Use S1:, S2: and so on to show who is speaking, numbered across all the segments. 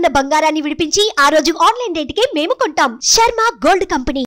S1: ఉన్న బంగారాన్ని విడిపించి ఆ రోజు ఆన్లైన్ రేటుకే మేము కొంటాం శర్మ గోల్డ్ కంపెనీ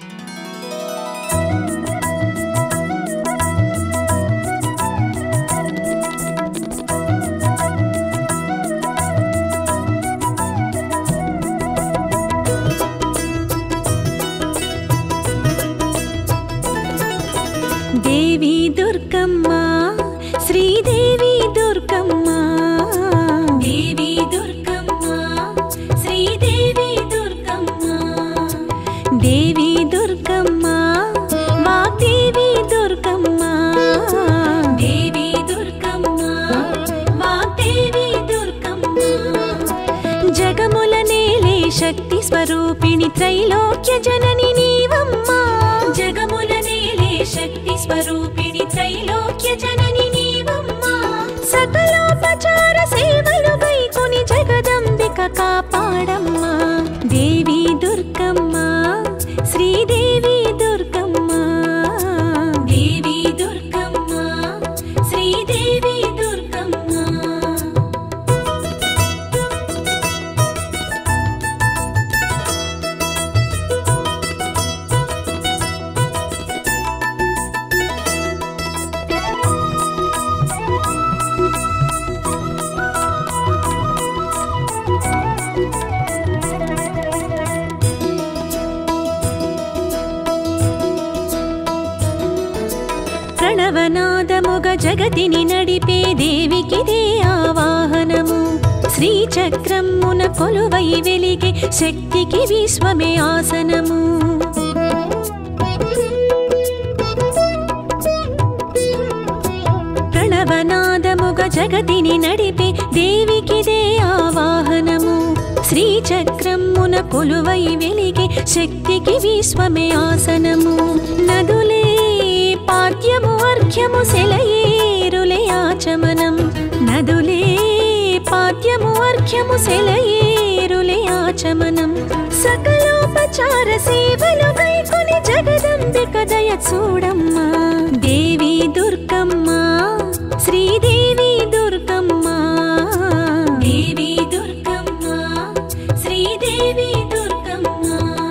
S2: దేవి దుర్గమ్మ శ్రీదేవి దుర్గమ్మ దేవి దుర్గమ్మ శ్రీదేవి దుర్గమ్మ దేవి దుర్గమ్మ వాగ్దేవి దుర్గమ్మ దేవి దుర్గమ్మ వాగ్దేవి దుర్గమ్మ జగముల నేలే శక్తి స్వరూపిణి త్రైలోక్య జనని నీవమ్మా జగముల నేలే శక్తి స్వరూపిణి త్రైలోక్య జనని నీవమ్మా సకలోపచార సేవలు వైకొని జగదంబిక కాపాడమ్మా దేవి దుర్గమ్మ శ్రీదేవి దుర్గమ్మ దేవి దుర్గమ్మ శ్రీదేవి దుర్గమ్మ ప్రణవనాదముగ జగతిని నడిపే దేవికిదే ఆవాహనము శ్రీచక్రమున కొలువై వెలిగే శక్తికి విశ్వమే ఆసనము ప్రణవనాదముగ జగతిని నడిపే దేవికిదే ఆవాహనము శ్రీచక్రమున కొలువై వెలిగే శక్తికి విశ్వమే ఆసనము నదులే పాద్యము అర్ఘ్యము సెలయేరులే ఆచమనం నదులే పాద్యము అర్ఘ్యము సెలయేరులే ఆచమనం సకలోపచార సేవలు వైకొని జగదంబిక దయ చూడమ్మా దేవి దుర్గమ్మ శ్రీదేవి దుర్గమ్మ దేవి దుర్గమ్మ శ్రీదేవి దుర్గమ్మ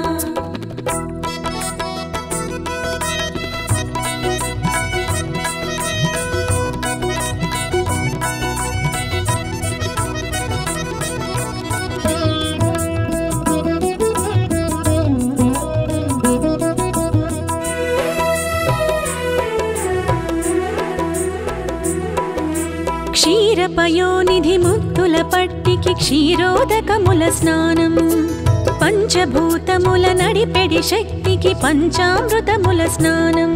S2: క్షీరపయోనిధి ముత్తుల పట్టికి క్షీరోదకముల స్నానం పంచభూతముల నడిపెడి శక్తికి పంచామృతముల స్నానం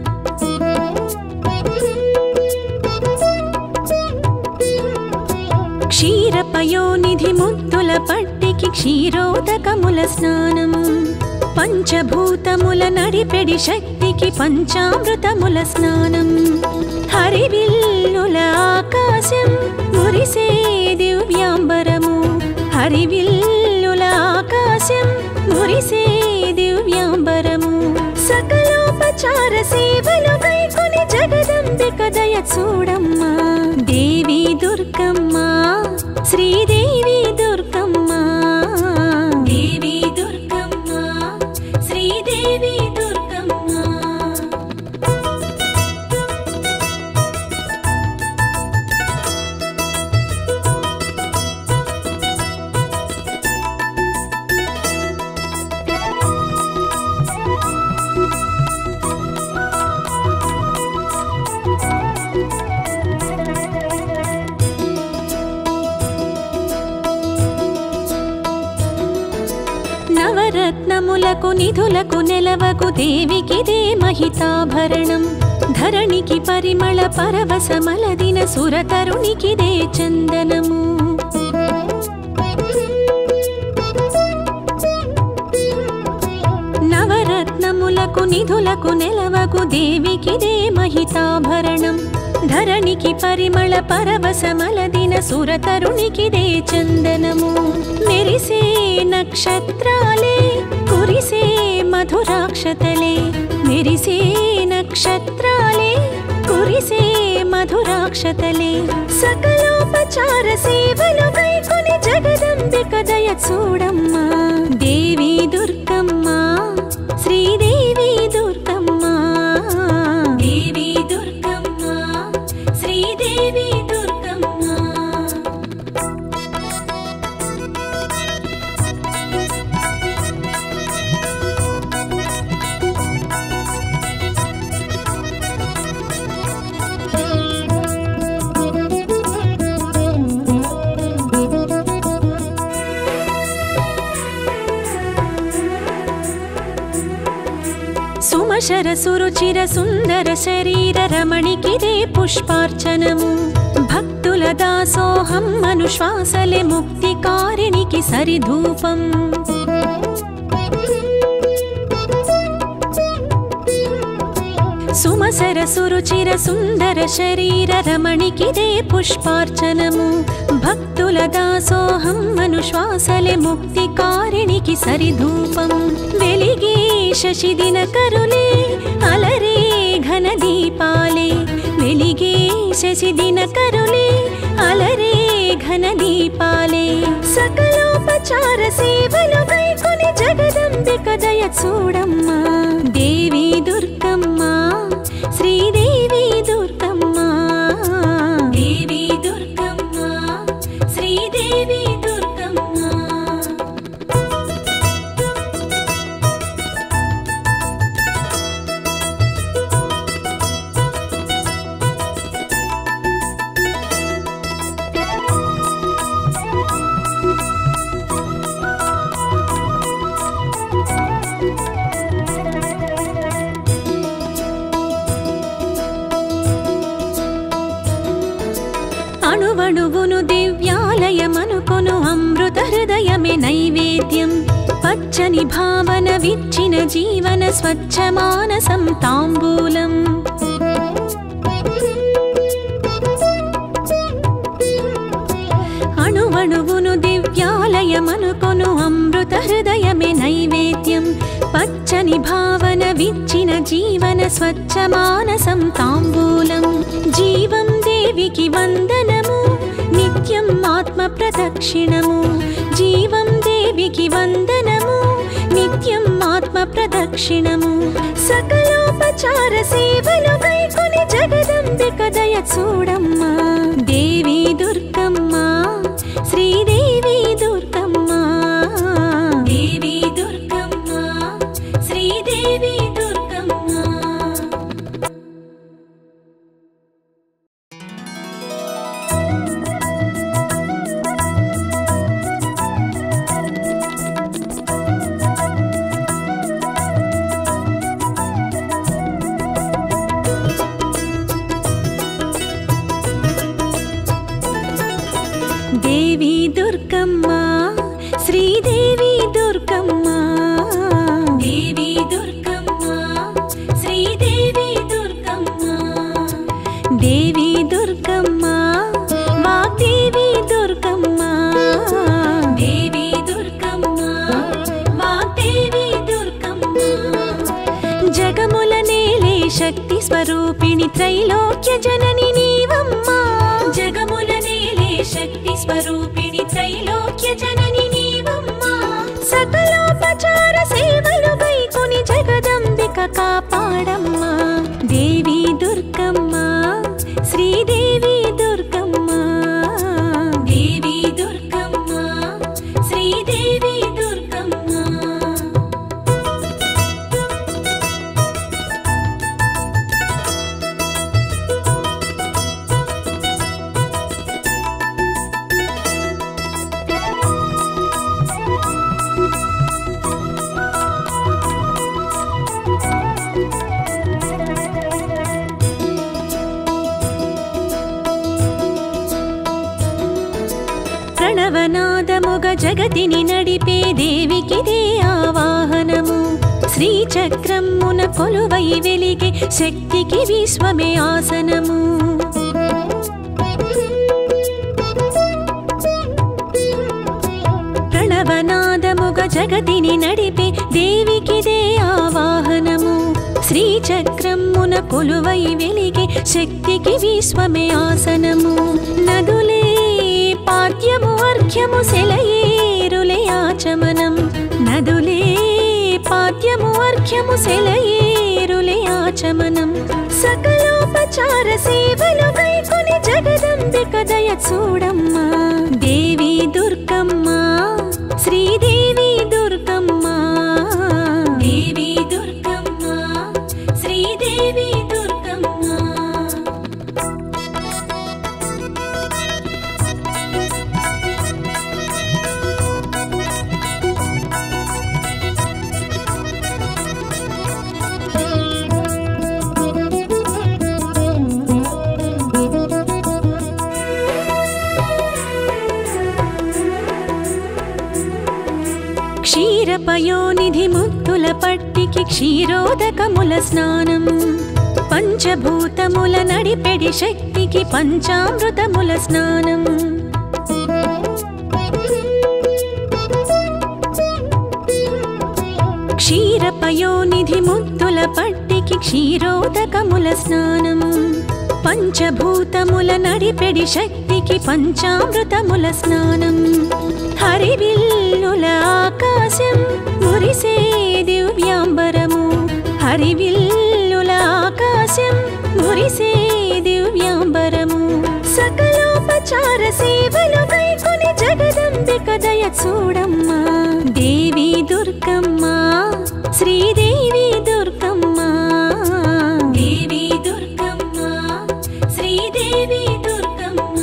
S2: క్షీరపయోనిధి ముత్తుల పట్టికి క్షీరోదకముల స్నానం పంచభూతముల నడిపెడి శక్తికి పంచామృతముల స్నానం హరివిల్లుల ఆకాశం మురిసే దివ్యాంబరము హరివిల్లుల ఆకాశం మురిసే దివ్యాంబరము సకలోపచార సేవలు వైకొని జగదంబిక దయ చూడమ్మా దేవి దుర్గమ్మ శ్రీదేవి దుర్గమ్మ దేవి దుర్గమ్మ శ్రీదేవి దుర్గమ్మ నవరత్నములకు నిధులకు నెలవకు దేవికిదే మహితాభరణం ధరణికి పరిమళ పరవశమలదిన సురతరునికిదే చందనము నవరత్నములకు నిధులకు నెలవకు దేవికిదే మహితాభరణం ధరణికి పరిమళ పరవశమలదిన సురతరునికిదే చందనము మెరిసే నక్షత్రాలే కురిసే మధురాక్షతలే మెరిసే నక్షత్రాలే కురిసే మధురాక్షతలే సకలోపచార సేవలు వైకొని జగదంబిక చూడమ్మా దేవి దుర్గమ్మ శ్రీదేవి దుర్గమ్మ దేవి దుర్గమ్మ శ్రీదేవి దుర్గమ్మ సుమశర సురుచిర సుందర శరీర రమణికిదే పుష్పార్చనము భక్తుల దాసోహం మనుశ్వాసలే ముక్తికారిణికి సరిధూపం సుమసర సురుచిర సుందర శరీర రమణికిదే పుష్పార్చనము భక్తుల దాసోహం మనుశ్వాసలే ముక్తికారిణికి సరిధూపం వెలిగే శశి దినకరులే అలరే ఘన దీపాలే వెలిగే శశి దినకరులే అలరే ఘన దీపాలే సకలోపచార సేవలు కైకొని జగదంబిక దయ చూడమ్మా దేవి దుర్గమ్మ శ్రీదేవి దుర్గమ్మ దేవి దుర్గమ్మ శ్రీదేవి దుర్గమ్మ అణువణువును దివ్యాలయమనుకొను అమృత హృదయమే నైవేద్యం పచ్చని భావన విచ్చిన జీవన స్వచ్ఛ మానసం తాంబూలం అణువణువును దివ్యాలయమనుకొను అమృత హృదయమే నైవేద్యం పచ్చని భావన విచ్చిన జీవన స్వచ్ఛ మానసం తాంబూలం జీవం దేవికి వందనము నిత్యం ఆత్మ ప్రదక్షిణము జీవం దేవికి వందనము నిత్యం ఆత్మ ప్రదక్షిణము సకలోపచార సేవలు కైకొని జగదంబిక దయ చూడమ్మా దేవి దుర్గమ్మ శ్రీదేవి దుర్గమ్మ దేవి దుర్గమ్మ శ్రీదేవి దుర్గమ్మ దేవి దుర్గమ్మ శ్రీదేవి దుర్గమ్మ దేవి దుర్గమ్మ శ్రీదేవి దుర్గమ్మ దేవి దుర్గమ్మ వాగ్దేవి దుర్గమ్మ దేవి దుర్గమ్మ వాగ్దేవి దుర్గమ్మ జగముల నేలే శక్తి స్వరూపిణి త్రైలోక్య జనని నీవమ్మా జగముల నేలే శక్తి స్వరూపిణి త్రైలోక్య జనని నీవమ్మా సకలోపచార సేవలు వైకొని జగదంబిక కాపాడమ్మా దేవి దుర్గమ్మ శ్రీదేవి దుర్గమ్మ దేవి దుర్గమ్మ శ్రీదేవి దుర్గమ్మ ప్రణవనాదముగ జగతిని నడిపే దేవికిదే ఆవాహనము శ్రీచక్రమున కొలువై వెలిగే శక్తికి విశ్వమే ఆసనము ప్రణవనాదముగ జగతిని నడిపే దేవికిదే ఆవాహనము శ్రీచక్రమున కొలువై వెలిగే శక్తికి విశ్వమే ఆసనము నదులే పాద్యము అర్ఘ్యము సెలయేరులే ఆచమనం నదులే పాద్యము అర్ఘ్యము సెలయేరులే ఆచమనం సకలోపచార సేవలు కైకొని జగదంబిక దయ చూడమ్మా దేవి దుర్గమ్మ శ్రీదేవి దుర్గమ్మ దేవి దుర్గమ్మ శ్రీదేవి దుర్గమ్మ క్షీరపయోనిధి ముత్తుల పట్టికి క్షీరోదకముల స్నానం పంచభూతముల నడిపెడి శక్తికి పంచామృతముల స్నానం క్షీరపయోనిధి ముత్తుల పట్టికి క్షీరోదకముల స్నానం పంచభూతముల నడిపెడి శక్తికి పంచామృతముల స్నానం హరివిల్లుల ఆకాశం మురిసే దివ్యాంబరము హరివిల్లుల ఆకాశం మురిసే దివ్యాంబరము సకలోపచార సేవలు కైకొని జగదంబిక దయ చూడమ్మా దేవి దుర్గమ్మ శ్రీదేవి దుర్గమ్మ దేవి దుర్గమ్మ శ్రీదేవి దుర్గమ్మ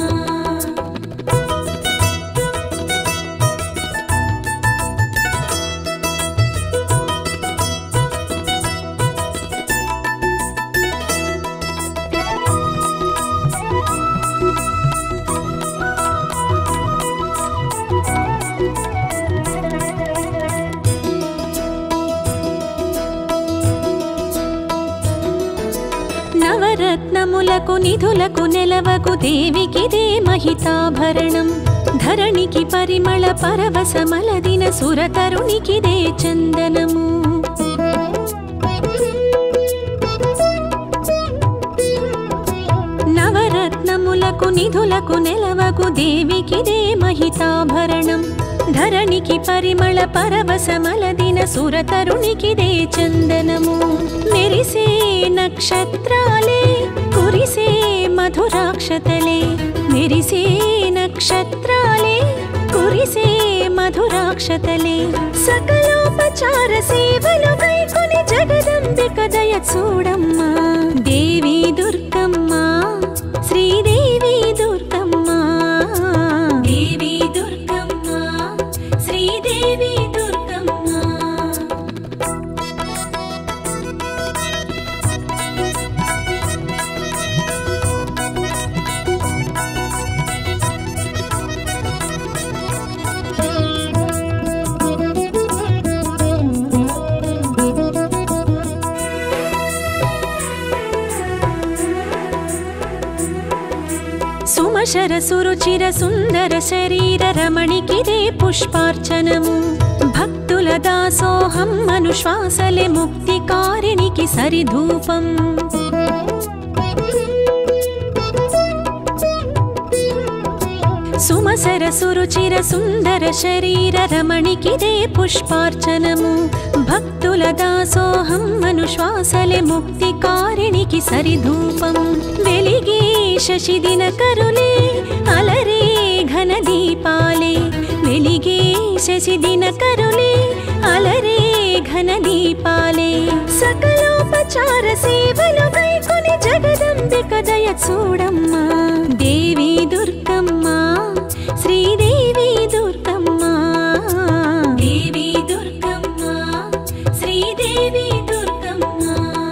S2: నవరత్నములకు నిధులకు నెలవకు దేవికిదే మహితాభరణం ధరణికి పరిమళ పరవశమలదిన సురతరునికిదే చందనము నవరత్నములకు నిధులకు నెలవకు దేవికిదే మహితాభరణం ధరణికి పరిమళ పరవశమలదిన సురతరునికిదే చందనము మెరిసే నక్షత్రాలే కురిసే మధురాక్షతలే మెరిసే నక్షత్రాలే కురిసే మధురాక్షతలే సకలోపచార సేవలు కైకొని జగదంబిక దయ చూడమ్మా దేవి దుర్గమ్మ శ్రీదేవి దుర్గమ్మ దేవి దుర్గమ్మ శ్రీదేవి దుర్గమ్మ సుమశర సురుచిర సుందర శరీర రమణికిదే పుష్పార్చనము భక్తుల దాసోహం మనుశ్వాసలే ముక్తికారిణికి సరిధూపం సుమసర సురుచిర సుందర శరీర రమణికిదే పుష్పార్చనము భక్తుల దాసోహం మనుశ్వాసలే ముక్తికారిణికి సరిధూపం వెలిగే శశిదిన కరులే అలరే ఘన దీపాలే వెలిగే శశిదిన కరులే అలరే ఘన దీపాలే సకలోపచార సేవలు కైకొని జగదంబిక దయ చూడమ్మా దేవి దుర్గమ్మ శ్రీదేవి దుర్గమ్మ దేవి దుర్గమ్మ శ్రీదేవి దుర్గమ్మ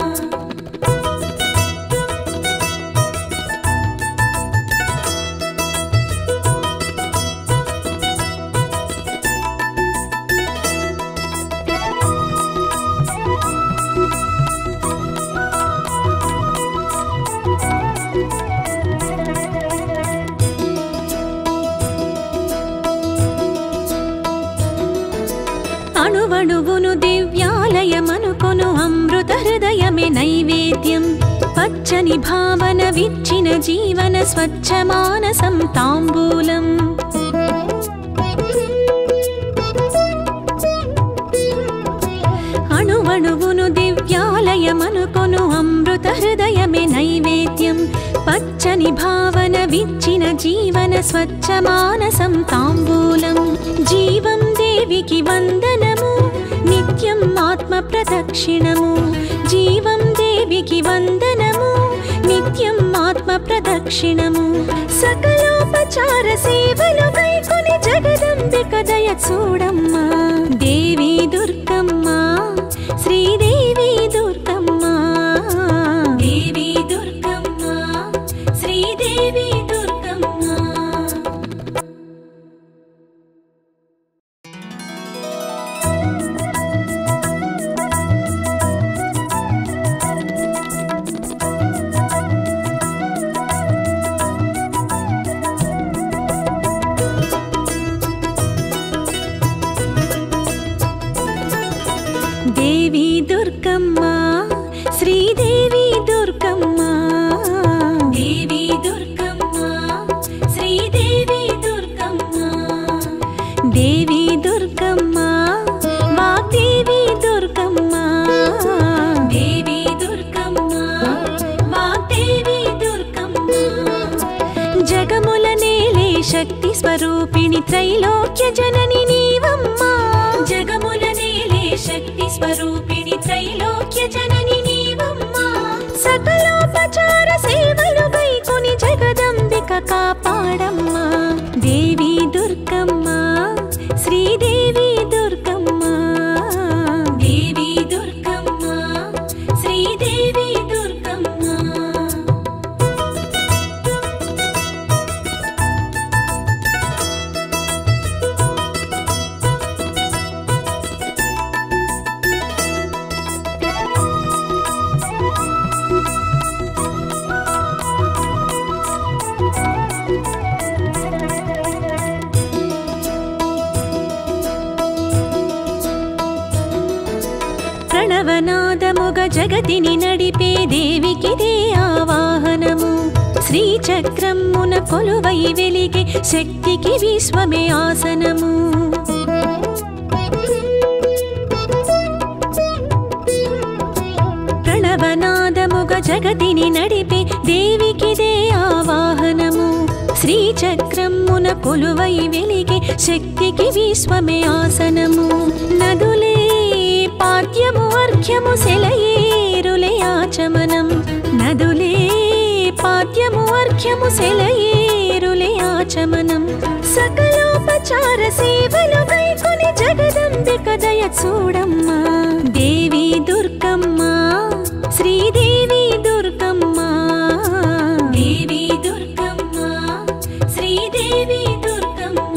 S2: అణువణువును దివ్యాలయమనుకొను అమృత హృదయమే నైవేద్యం పచ్చని భావన విచ్చిన జీవన స్వచ్ఛ మానసం తాంబూలం విద్యాలయమనుకొను అమృత హృదయమే నైవేద్యం పచ్చని భావన విచ్చిన జీవన స్వచ్ఛ మానసం తాంబూలం జీవం దేవికి వందనము నిత్యం ఆత్మ ప్రదక్షిణము జీవం దేవికి వందనము నిత్యం ఆత్మ ప్రదక్షిణము సకలోపచార సేవలు కైకొని జగదంబిక దయ చూడమ్మా దేవి దుర్గమ్మ శ్రీదేవి దుర్గమ్మ దేవి దుర్గమ్మ శ్రీదేవి దుర్గమ్మ దేవి దుర్గమ్మ శ్రీదేవి దుర్గమ్మ దేవి దుర్గమ్మ శ్రీదేవి దుర్గమ్మ దేవి దుర్గమ్మ వాగ్దేవి దుర్గమ్మ దేవి దుర్గమ్మ వాగ్దేవి దుర్గమ్మ జగముల నేలే శక్తి స్వరూపిణి త్రైలోక్య జనని నీవమ్మా జగముల నేలే శక్తి స్వరూపిణి త్రైలోక్య జనని నీవమ్మా సకలోపచార సేవలు వైకొని జగదంబిక కాపాడమ్మా దేవి దుర్గమ్మ శ్రీదేవి దుర్గమ్మ దేవి దుర్గమ్మ శ్రీదేవి దుర్గమ్మ ప్రణవనాదముగ జగతిని నడిపే దేవికిదే ఆవాహనము శ్రీచక్రమున కొలువై వెలిగే శక్తికి విశ్వమే ఆసనము ప్రణవనాదముగ జగతిని నడిపే దేవికిదే ఆవాహనము శ్రీచక్రమున కొలువై వెలిగే శక్తికి విశ్వమే ఆసనము నదులే పాద్యము అర్ఘ్యము సెలయేరులే ఆచమనం నదులే పాద్యము అర్ఘ్యము సెలయేరులే ఆచమనం సకలోపచార సేవలు కైకొని జగదంబిక దయ చూడమ్మా దేవి దుర్గమ్మ శ్రీదేవి దుర్గమ్మ దేవి దుర్గమ్మ శ్రీదేవి దుర్గమ్మ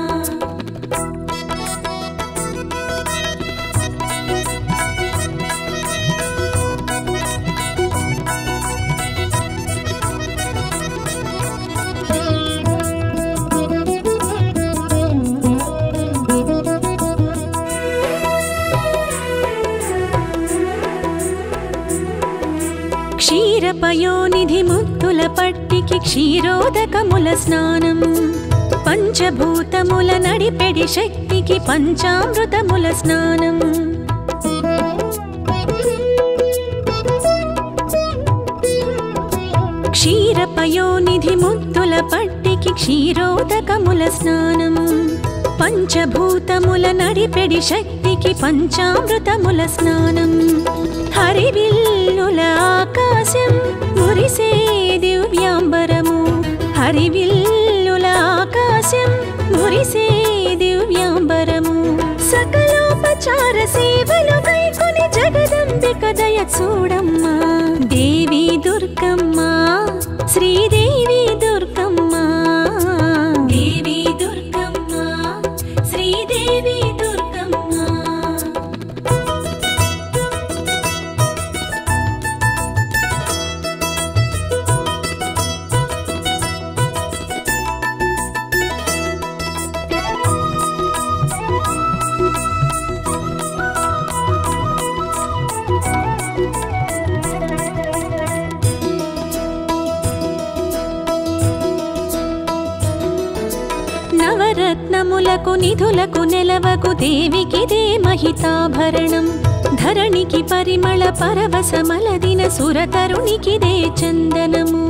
S2: క్షీరపయోనిధి ముత్తుల పట్టికి క్షీరోదకముల స్నానం పంచభూతముల నడిపెడి శక్తికి పంచామృతముల స్నానం క్షీరపయోనిధి ముత్తుల పట్టికి క్షీరోదకముల స్నానం పంచభూతముల నడిపెడి శక్తికి పంచామృతముల స్నానం హరివిల్లుల ఆకాశం మురిసే దివ్యాంబరము హరివిల్లుల ఆకాశం మురిసే దివ్యాంబరము సకలోపచార సేవలు కైకొని జగదంబిక దయ చూడమ్మా దేవి దుర్గమ్మ శ్రీదేవి దుర్గమ్మ దేవి దుర్గమ్మ శ్రీదేవి దుర్గమ్మ నవరత్నములకు రత్నములకు నిధులకు నెలవకు దేవికిదే మహితాభరణం ధరణికి పరిమళ పరవశమలదిన సురతరునికిదే చందనము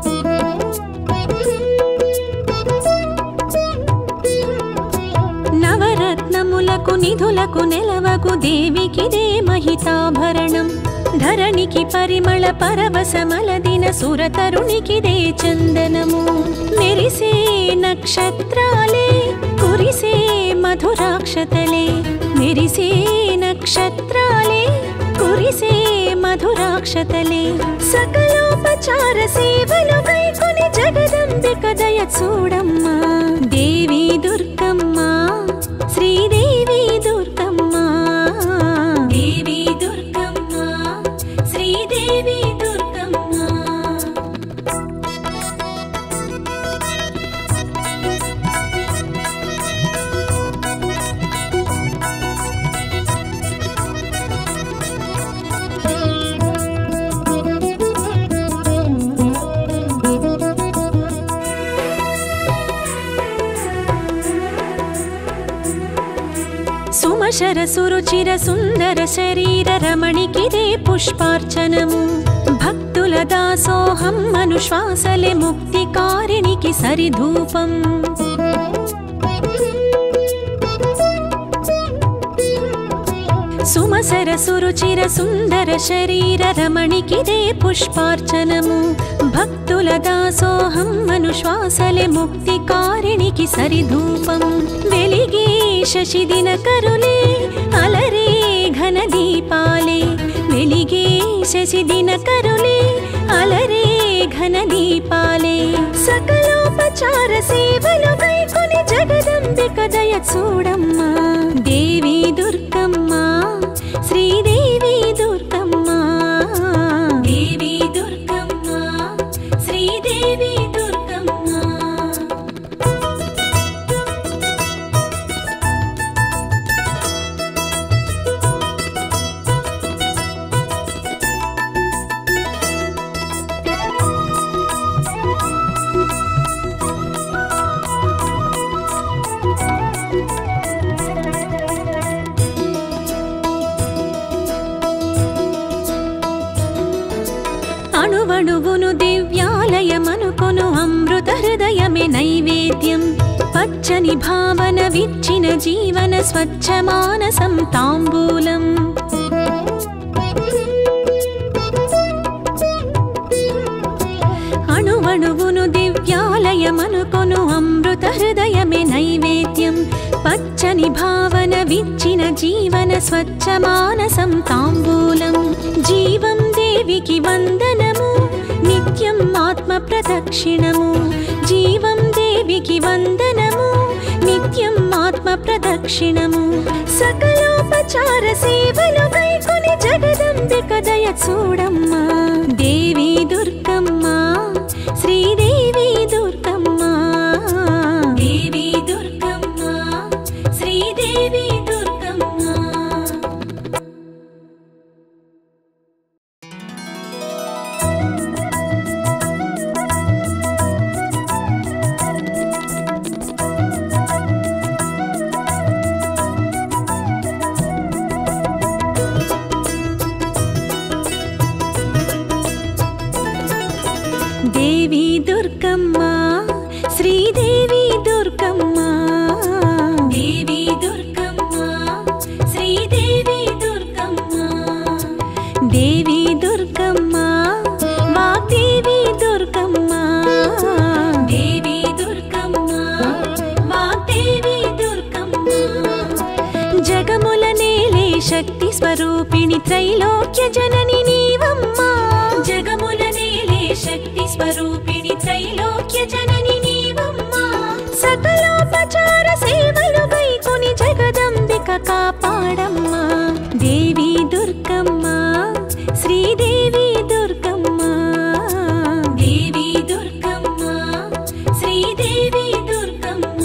S2: నవరత్నములకు నిధులకు నెలవకు దేవికిదే మహితాభరణం ధరణికి పరిమళ పరవశమలదిన సురతరునికిదే చందనము మెరిసే నక్షత్రాలే కురిసే మధురాక్షతలే మెరిసే నక్షత్రాలే కురిసే మధురాక్షతలే సకలోపచార సేవలు కైకొని జగదంబిక దయ చూడమ్మా దేవి దుర్గమ్మ శ్రీదేవి దుర్గమ్మ దేవి దుర్గమ్మ శ్రీదేవి దుర్గమ్మ సుమశర సురుచిర సుందర శరీర రమణికిదే పుష్పార్చనము భక్తుల దాసోహం అనుశ్వాసలే ముక్తికారిణికి సరిధూపం సుమసర సురుచిర సుందర శరీర రమణికిదే పుష్పార్చనము భక్తుల దాసోహం అనుశ్వాసలే ముక్తికారిణికి సరిధూపం వెలిగే శశిదిన కరులే అలరే ఘన దీపాలే వెలిగే శశిదిన కరులే అలరే ఘన దీపాలే సకలోపచార సేవలు కైకొని జగదంబిక దయ చూడమ్మా దేవి దుర్గమ్మ శ్రీదేవి దుర్గమ్మ దేవి దుర్గమ్మ శ్రీదేవి దుర్గమ్మ అణువణువును దివ్యాలయమనుకొను అమృత హృదయమే నైవేద్యం పచ్చని భావన విచ్చిన జీవన స్వచ్ఛ మానసం తాంబూలం అణువణువును దివ్యాలయమనుకొను అమృత హృదయమే నైవేద్యం పచ్చని భావన విచ్చిన జీవన స్వచ్ఛ మానసం తాంబూలం జీవం దేవికి వందనము నిత్యం ఆత్మ ప్రదక్షిణము జీవం దేవికి వందనము నిత్యం ఆత్మ ప్రదక్షిణము సకలోపచార సేవలు కైకొని జగదంబిక దయ చూడమ్మా దేవి దుర్గమ్మ శ్రీదేవి దుర్గమ్మ దేవి దుర్గమ్మ శ్రీదేవి దుర్గమ్మ దేవి దుర్గమ్మ శ్రీదేవి దుర్గమ్మ దేవి దుర్గమ్మ శ్రీదేవి దుర్గమ్మ దేవి దుర్గమ్మ వాగ్దేవి దుర్గమ్మ దేవి దుర్గమ్మ వాగ్దేవి దుర్గమ్మ జగముల నేలే శక్తి స్వరూపిణి త్రైలోక్య జనని నీవమ్మా జగముల నేలే శక్తి స్వరూపిణి త్రైలోక్య జనని నీవమ్మా సకలోపచార సేవలు వైకొని జగదంబిక కాపాడమ్మా దేవి దుర్గమ్మ శ్రీదేవి దుర్గమ్మ దేవి దుర్గమ్మ శ్రీదేవి దుర్గమ్మ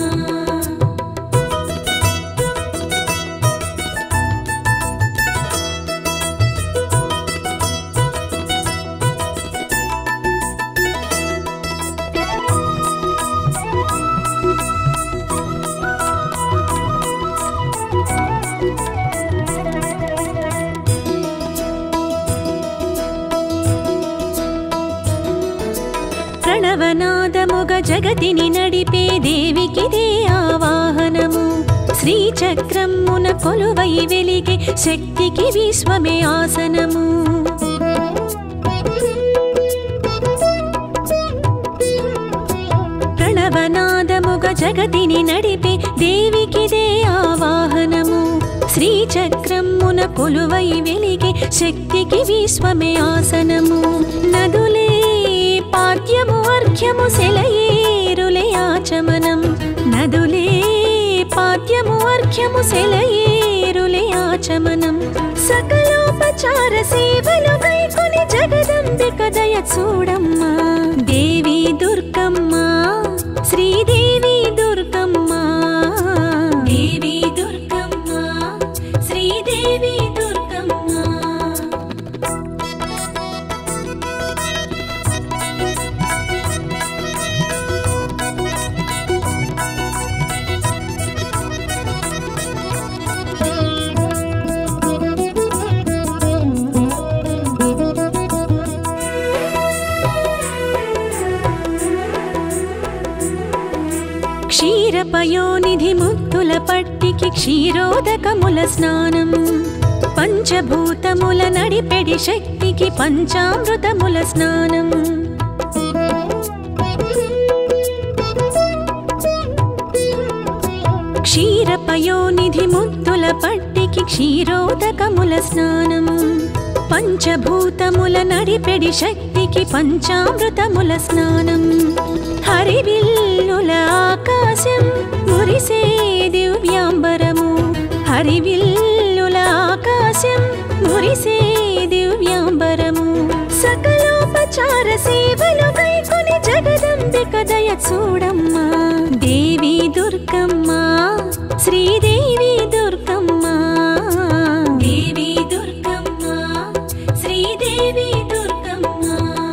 S2: జగతిని నడిపే దేవికిదే ఆవాహనము శ్రీచక్రమున కొలువై వెలిగే శక్తికి విశ్వమే ఆసనము ప్రణవనాదముగ జగతిని నడిపే దేవికిదే ఆవాహనము శ్రీచక్రమున కొలువై వెలిగే శక్తికి విశ్వమే ఆసనము నదులే పాద్యము అర్ఘ్యము సెలయేరులే ఆచమనం నదులే పాద్యము అర్ఘ్యము సెలయేరులే ఆచమనం సకలోపచార సేవలు కైకొని జగదంబిక దయ చూడమ్మా దేవి దుర్గమ్మ శ్రీదేవి దుర్గమ్మ దేవి దుర్గమ్మ శ్రీదేవి దుర్గమ్మ క్షీరపయోనిధి ముత్తుల పట్టికి క్షీరోదకముల స్నానం పంచభూతముల నడిపెడి శక్తికి పంచామృతముల స్నానం క్షీరపయోనిధి ముత్తుల పట్టికి క్షీరోదకముల స్నానం పంచభూతముల నడిపెడి శక్తికి పంచామృతముల స్నానం హరివిల్లుల ఆకాశం మురిసే దివ్యాంబరము హరివిల్లుల ఆకాశం మురిసే దివ్యాంబరము సకలోపచార సేవలు కైకొని జగదంబిక దయ చూడమ్మా దేవి దుర్గమ్మ శ్రీదేవి దుర్గమ్మ దేవి దుర్గమ్మ శ్రీదేవి దుర్గమ్మ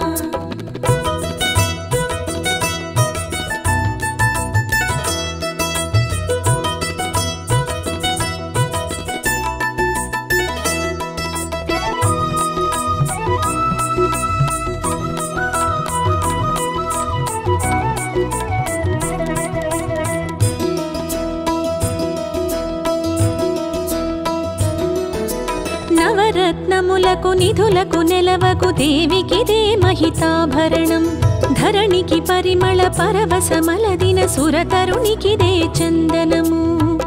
S2: నవరత్నములకు నిధులకు నెలవకు దేవికిదే మహితాభరణం ధరణికి పరిమళ పరవశమలదిన సురతరునికిదే చందనము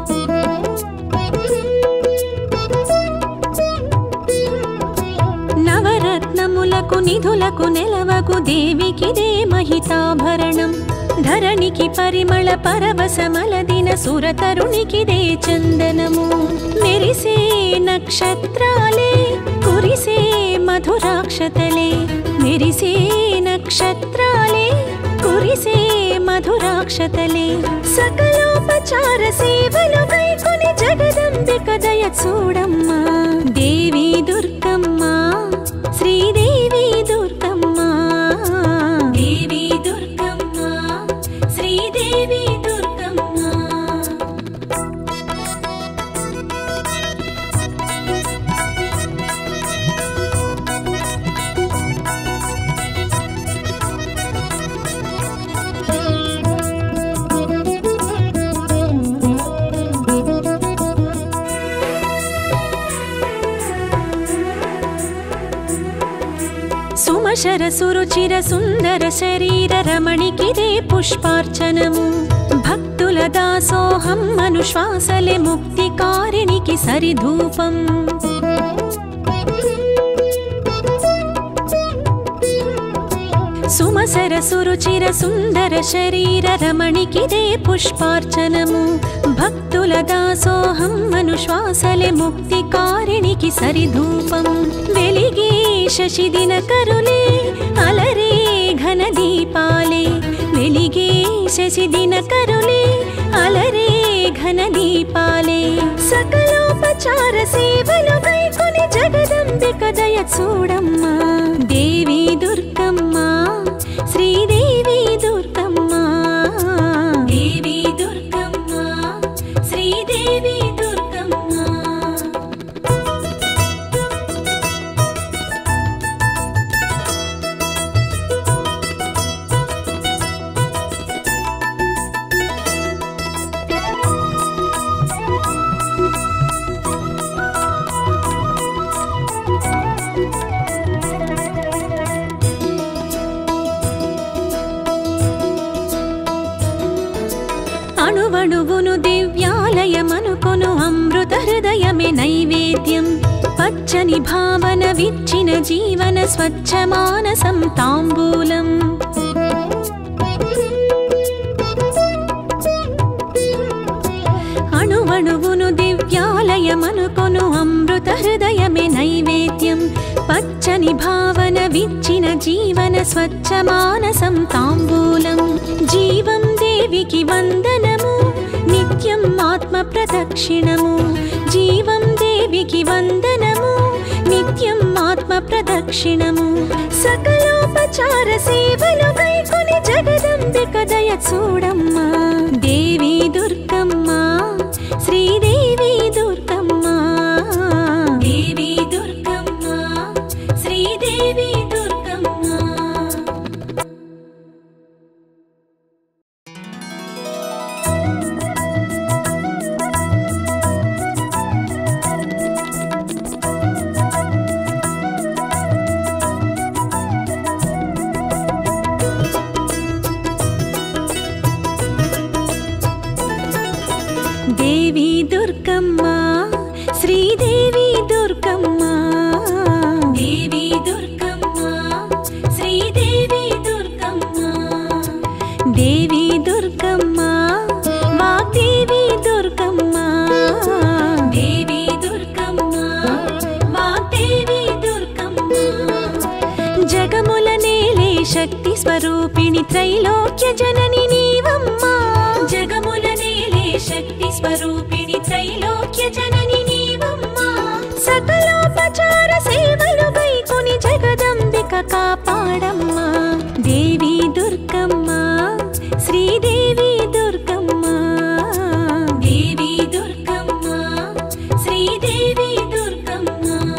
S2: నవరత్నములకు నిధులకు నెలవకు దేవికిదే మహితాభరణం ధరణికి పరిమళ పరవశమలదిన సురతరునికిదే చందనము మెరిసే నక్షత్రాలే కురిసే మధురాక్షతలే మెరిసే నక్షత్రాలే కురిసే మధురాక్షతలే సకలోపచార సేవలు కైకొని జగదంబిక దయ చూడమ్మా దేవి దుర్గమ్మ శ్రీదేవి దుర్గమ్మ దేవి దుర్గమ్మ శ్రీదేవి దుర్గమ్మ సుమశర సురుచిర సుందర శరీర రమణికిదే పుష్పార్చనము భక్తుల దాసోహం అనుశ్వాసలే ముక్తికారిణికి సరిధూపం సుమసర సురుచిర సుందర శరీర రమణికిదే పుష్పార్చనము భక్తుల దాసోహం అనుశ్వాసలే ముక్తికారిణికి సరిధూపం వెలిగే శశిదిన కరులే అలరే ఘన దీపాలే వెలిగే శశిదిన కరులే అలరే ఘన దీపాలే సకలోపచార సేవలు కైకొని జగదంబిక దయ చూడమ్మా దేవి దుర్గమ్మ శ్రీదేవి దుర్గమ్మ దేవి దుర్గమ్మ శ్రీదేవి దుర్గమ్మ పచ్చని భావన విచ్చిన జీవన స్వచ్ఛ మానసం తాంబూలం అణువణువును దివ్యాలయమనుకొను అమృత హృదయమే నైవేద్యం పచ్చని భావన విచ్చిన జీవన స్వచ్ఛ మానసం తాంబూలం జీవం దేవికి వందనము నిత్యం ఆత్మ ప్రదక్షిణము జీవం దేవికి వందనము నిత్యం ఆత్మ ప్రదక్షిణము సకలోపచార సేవలు కైకొని జగదంబిక దయ చూడమ్మా దేవి దుర్గమ్మ శ్రీదేవి దుర్గమ్మ దేవి దుర్గమ్మ శ్రీదేవి దుర్గమ్మ దేవి దుర్గమ్మ శ్రీదేవి దుర్గమ్మ దేవి దుర్గమ్మ శ్రీదేవి దుర్గమ్మ దేవి దుర్గమ్మ వాగ్దేవి దుర్గమ్మ దేవి దుర్గమ్మ వాగ్దేవి దుర్గమ్మ జగముల నేలే శక్తి స్వరూపిణి త్రైలోక్య జనని నీవమ్మా జగముల నేలే శక్తి స్వరూపిణి త్రైలోక్య జనని నీవమ్మా సకలోపచార సేవలు వైకొని జగదంబిక కాపాడమ్మా దేవి దుర్గమ్మ శ్రీదేవి దుర్గమ్మ దేవి దుర్గమ్మ శ్రీదేవి దుర్గమ్మ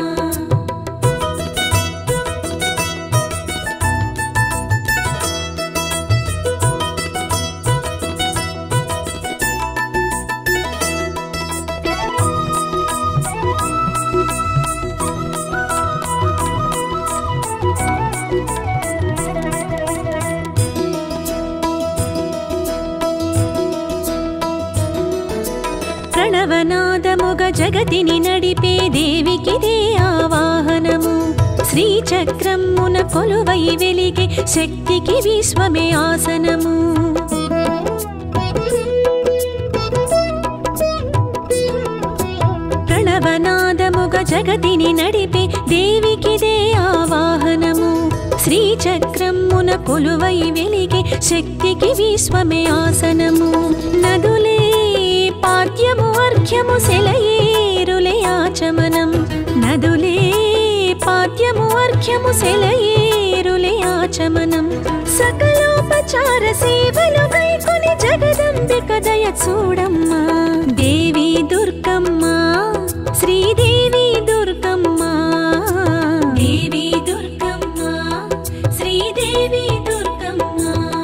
S2: ప్రణవనాదముగ జగతిని నడిపే దేవికిదే ఆవాహనము శ్రీచక్రమున కొలువై వెలిగే శక్తికి విశ్వమే ఆసనము ప్రణవనాదముగ జగతిని నడిపే దేవికిదే ఆవాహనము శ్రీచక్రమున కొలువై వెలిగే శక్తికి విశ్వమే ఆసనము నదులే పాద్యము అర్ఘ్యము సెలయేరులే ఆచమనం నదులే పాద్యము అర్ఘ్యము సెలయేరులే ఆచమనం సకలోపచార సేవలు కైకొని జగదంబిక దయ చూడమ్మా దేవి దుర్గమ్మ శ్రీదేవి దుర్గమ్మ దేవి దుర్గమ్మ శ్రీదేవి దుర్గమ్మ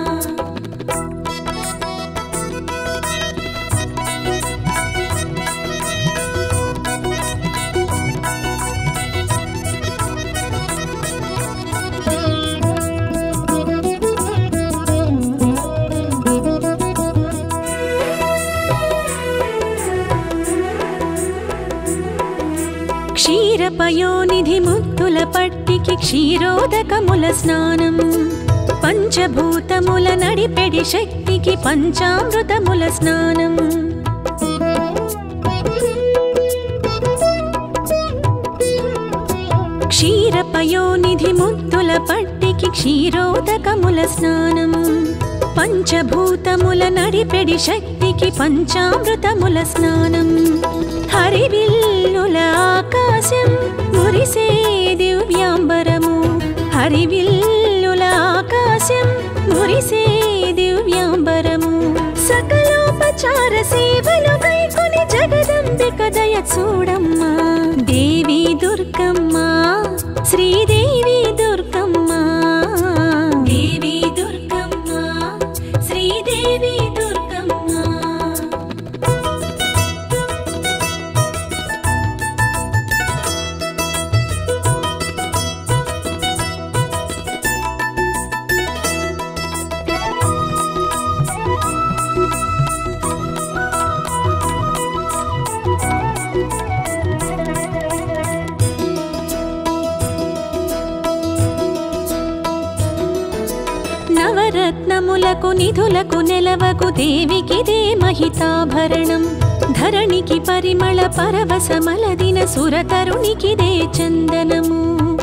S2: క్షీరపయోనిధి ముత్తుల పట్టికి క్షీరోదకముల స్నానం పంచభూతముల నడిపెడి శక్తికి పంచామృతముల స్నానం క్షీరపయోనిధి ముత్తుల పట్టికి క్షీరోదకముల స్నానం పంచభూతముల నడిపెడి శక్తికి పంచామృతముల స్నానం హరివిల్లుల ఆకాశం మురిసే దివ్యాంబరము హరివిల్లుల ఆకాశం మురిసే దివ్యాంబరము సకలోపచార సేవలు కైకొని జగదంబిక దయ చూడమ్మా దేవి దుర్గమ్మ శ్రీదేవి దుర్గమ్మ దేవి దుర్గమ్మ శ్రీదేవి దుర్గమ్మ నవరత్నములకు నిధులకు నెలవకు దేవికిదే మహితాభరణం ధరణికి పరిమళ పరవశమలదిన సురతరునికిదే చందనము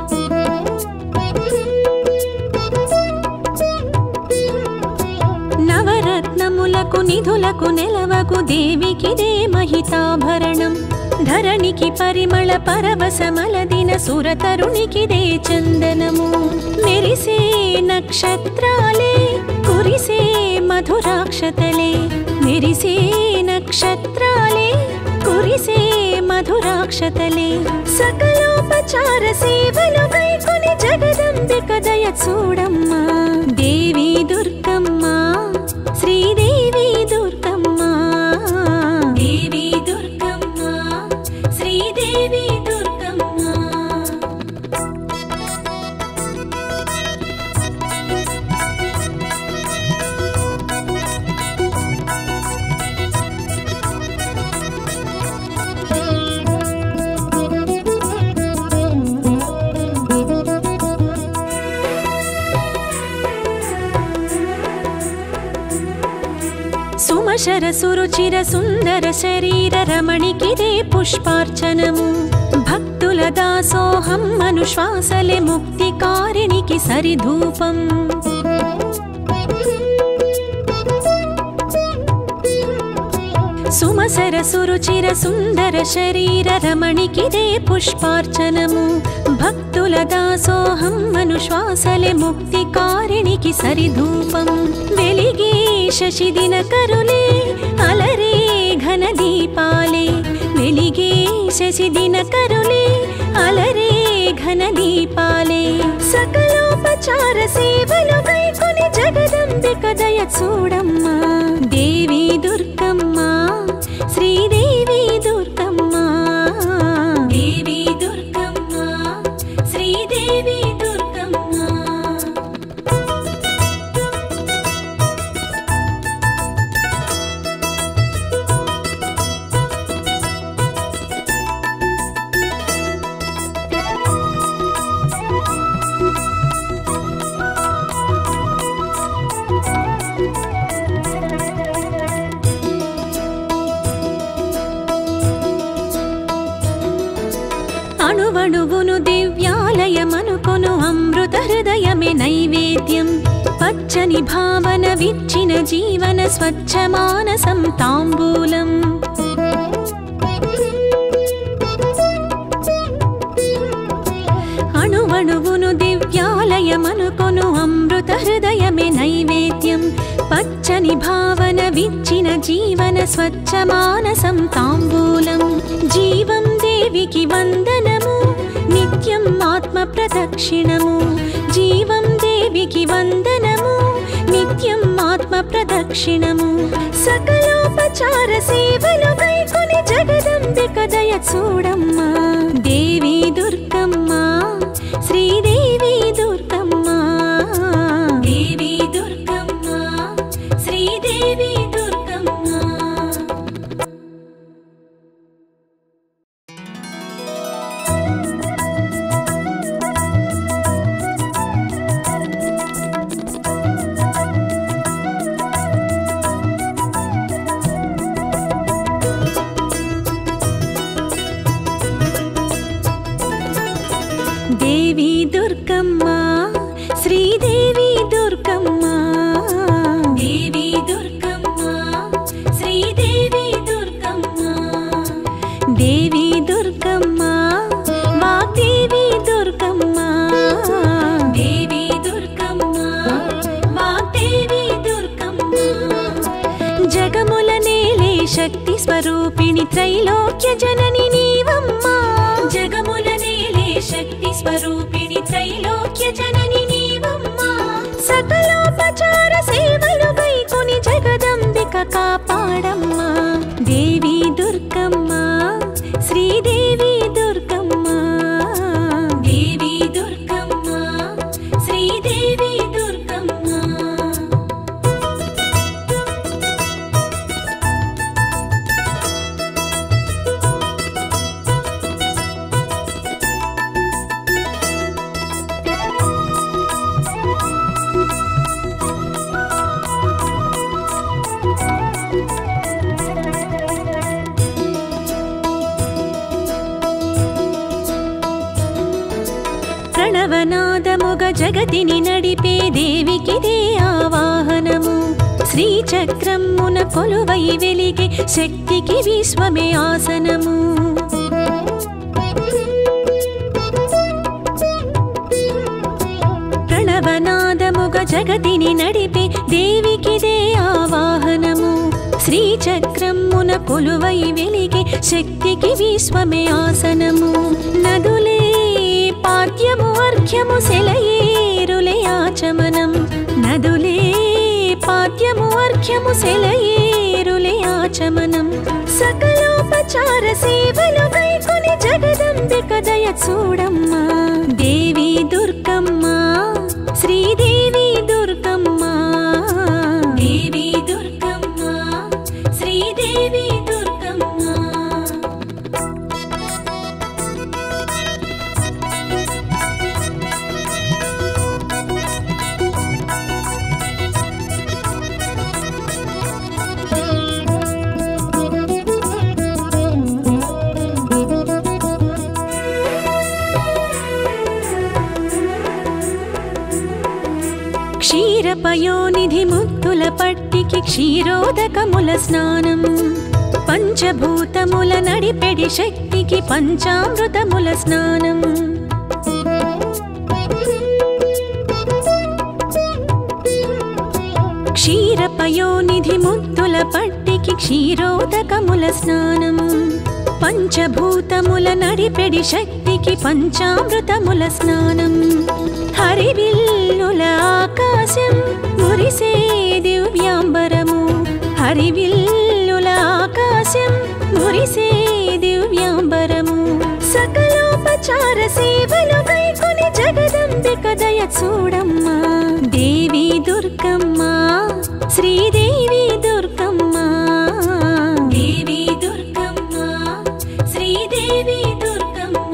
S2: నవరత్నములకు నిధులకు నెలవకు దేవికిదే మహితాభరణం ధరణికి పరిమళ పరవశమలదిన సురతరునికిదే చందనము మెరిసే నక్షత్రాలే కురిసే మధురాక్షతలే మెరిసే నక్షత్రాలే కురిసే మధురాక్షతలే సకలోపచార సేవలు కైకొని జగదంబిక దయ చూడమ్మా దేవి దుర్గమ్మ శ్రీదేవి దుర్గమ్మ దేవి దుర్గమ్మ శ్రీదేవి దుర్గమ్మ సుమశర సురుచిర సుందర శరీర రమణికిదే పుష్పార్చనము భక్తుల దాసోహం అనుశ్వాసలే ముక్తికారిణికి సరిధూపం సుమసర సురుచిర సుందర శరీర రమణికిదే పుష్పార్చనము భక్తుల దాసోహం అనుశ్వాసలే ముక్తికారిణికి సరిధూపం వెలిగే శశిదిన కరులే అలరే ఘన దీపాలే వెలిగే శశిదిన కరులే అలరే ఘన దీపాలే సకలోపచార సేవలు కైకొని జగదంబిక దయ చూడమ్మా దేవి దుర్గమ్మ శ్రీదేవి దుర్గమ్మ దేవి దుర్గమ్మ శ్రీదేవి దుర్గమ్మ అణువణువును దివ్యాలయమనుకొను అమృత హృదయమే నైవేద్యం పచ్చని భావన విచ్చిన జీవన స్వచ్ఛ మానసం తాంబూలం అణువణువును దివ్యాలయమనుకొను అమృత హృదయమే నైవేద్యం పచ్చని భావన విచ్చిన జీవన స్వచ్ఛ మానసం తాంబూలం జీవం దేవికి వందనము నిత్యం ఆత్మ ప్రదక్షిణము జీవం దేవికి వందనము నిత్యం ఆత్మ ప్రదక్షిణము సకలోపచార సేవలు కైకొని జగదంబిక దయ చూడమ్మా దేవి దుర్గమ్మ శ్రీదేవి దుర్గమ్మ దేవి దుర్గమ్మ శ్రీదేవి దుర్గమ్మ దేవి దుర్గమ్మ శ్రీదేవి దుర్గమ్మ దేవి దుర్గమ్మ శ్రీదేవి దుర్గమ్మ దేవి దుర్గమ్మ వాగ్దేవి దుర్గమ్మ దేవి దుర్గమ్మ వాగ్దేవి దుర్గమ్మ జగముల నేలే శక్తి స్వరూపిణి త్రైలోక్య జనని నీవమ్మా జగముల నేలే శక్తి స్వరూపిణి త్రైలోక్య జనని నీవమ్మా సకలోపచార సేవలు వైకొని జగదంబిక కాపాడమ్మా దేవి దుర్గమ్మ శ్రీదేవి దుర్గమ్మ దేవి దుర్గమ్మ శ్రీదేవి దుర్గమ్మ జగతిని నడిపే దేవికిదే ఆవాహనము శ్రీచక్రమున కొలువై వెలిగే శక్తికి విశ్వమే ఆసనము ప్రణవనాదముగ జగతిని నడిపే దేవికిదే ఆవాహనము శ్రీచక్రమున కొలువై వెలిగే శక్తికి విశ్వమే ఆసనము నదులే పాద్యము అర్ఘ్యము సెలయేరులే ఆచమనం నదులే పాద్యము అర్ఘ్యము సెలయేరులే ఆచమనం సకలోపచార సేవలు కైకొని జగదంబిక దయ చూడమ్మా దేవి దుర్గమ్మ శ్రీదేవి దుర్గమ్మ దేవి దుర్గమ్మ శ్రీదేవి దుర్గమ్మ క్షీరపయోనిధి ముత్తుల పట్టికి క్షీరోదకముల స్నానం పంచభూతముల నడిపెడి శక్తికి పంచామృతముల స్నానం క్షీరపయోనిధి ముత్తుల పట్టికి క్షీరోదకముల స్నానం పంచభూతముల నడిపెడి శక్తికి పంచామృతముల స్నానం హరివిల్లుల ఆకాశం మురిసే దివ్యాంబరము హరివిల్లుల ఆకాశం మురిసే దివ్యాంబరము సకలోపచార సేవలు కైకొని జగదంబిక దయ చూడమ్మా దేవి దుర్గమ్మ శ్రీదేవి దుర్గమ్మ దేవి దుర్గమ్మ శ్రీదేవి దుర్గమ్మ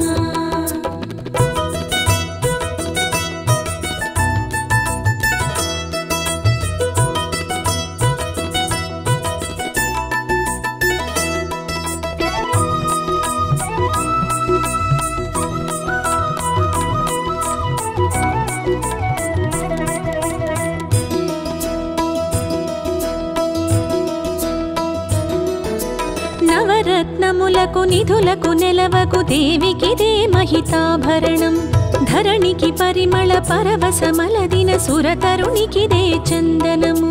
S2: నవరత్నములకు నిధులకు నెలవకు దేవికిదే మహితాభరణం ధరణికి పరిమళ పరవశమలదిన సురతరునికిదే చందనము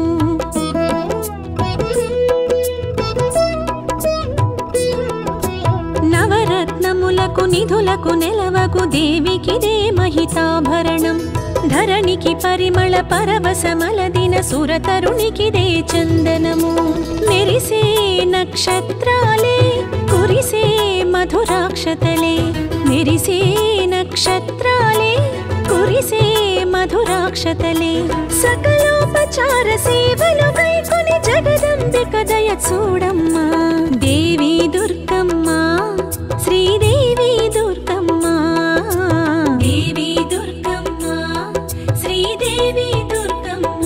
S2: నవరత్నములకు నిధులకు నెలవకు దేవికిదే మహితాభరణం ధరణికి పరిమళ పరవశమలదిన సురతరునికిదే చందనము మెరిసే నక్షత్రాలే కురిసే మధురాక్షతలే మెరిసే నక్షత్రాలే కురిసే మధురాక్షతలే సకలోపచార సేవలు కైకొని జగదంబిక దయ చూడమ్మా దేవి దుర్గమ్మ శ్రీదేవి దుర్గమ్మ దేవి దుర్గమ్మ శ్రీదేవి దుర్గమ్మ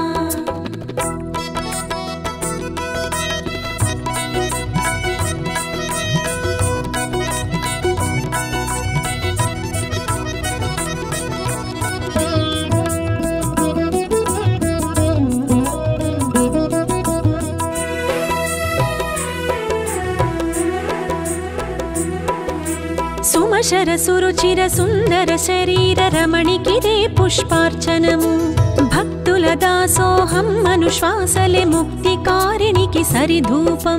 S2: సుమశర సురుచిర సుందర శరీర రమణికిదే పుష్పార్చనము భక్తుల దాసోహం మనుశ్వాసలే ముక్తికారిణికి సరిధూపం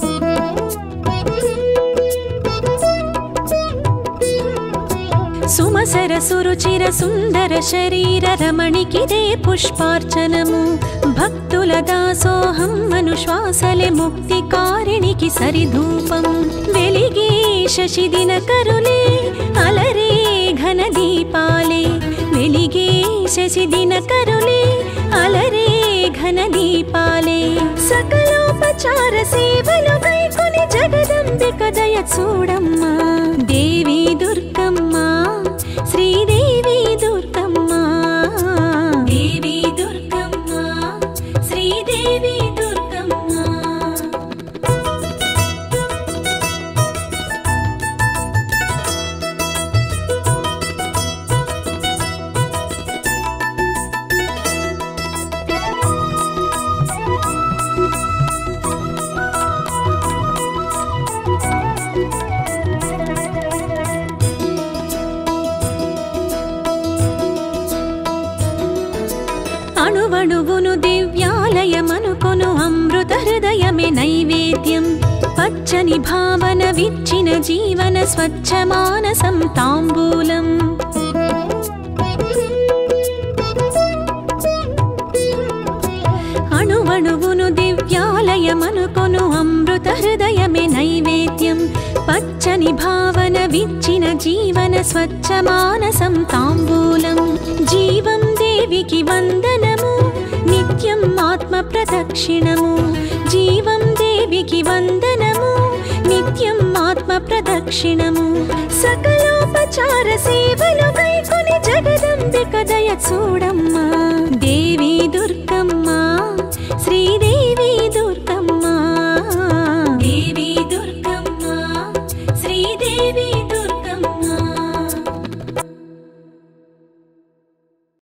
S2: సుమసర సురుచిర సుందర శరీర రమణికిదే పుష్పార్చనము భక్తుల దాసోహం మనుశ్వాసలే ముక్తికారిణికి సరిధూపం వెలిగే శశిదిన కరులే అలరే ఘన దీపాలే వెలిగే శశిదిన కరులే అలరే ఘన దీపాలే సకలోపచార సేవలు కైకొని జగదంబిక దయ చూడమ్మా దేవి దుర్గమ్మ శ్రీదేవి దుర్గమ్మ దేవి దుర్గమ్మ శ్రీదేవి దుర్గమ్మ అణువణువును దివ్యాలయమనుకొను అమృత హృదయమే నైవేద్యం పచ్చని భావన విచ్చిన జీవన స్వచ్ఛ మానసం తాంబూలం అణువణువును దివ్యాలయమనుకొను అమృత హృదయమే నైవేద్యం పచ్చని భావన విచ్చిన జీవన స్వచ్ఛ మానసం తాంబూలం జీవం దేవికి వందనము నిత్యం ఆత్మ ప్రదక్షిణము జీవం దేవికి వందనము నిత్యం ఆత్మ ప్రదక్షిణము సకలోపచార సేవలు కైకొని జగదంబిక దయ చూడమ్మా దేవి దుర్గమ్మ శ్రీదేవి దుర్గమ్మ దేవి దుర్గమ్మ శ్రీదేవి దుర్గమ్మ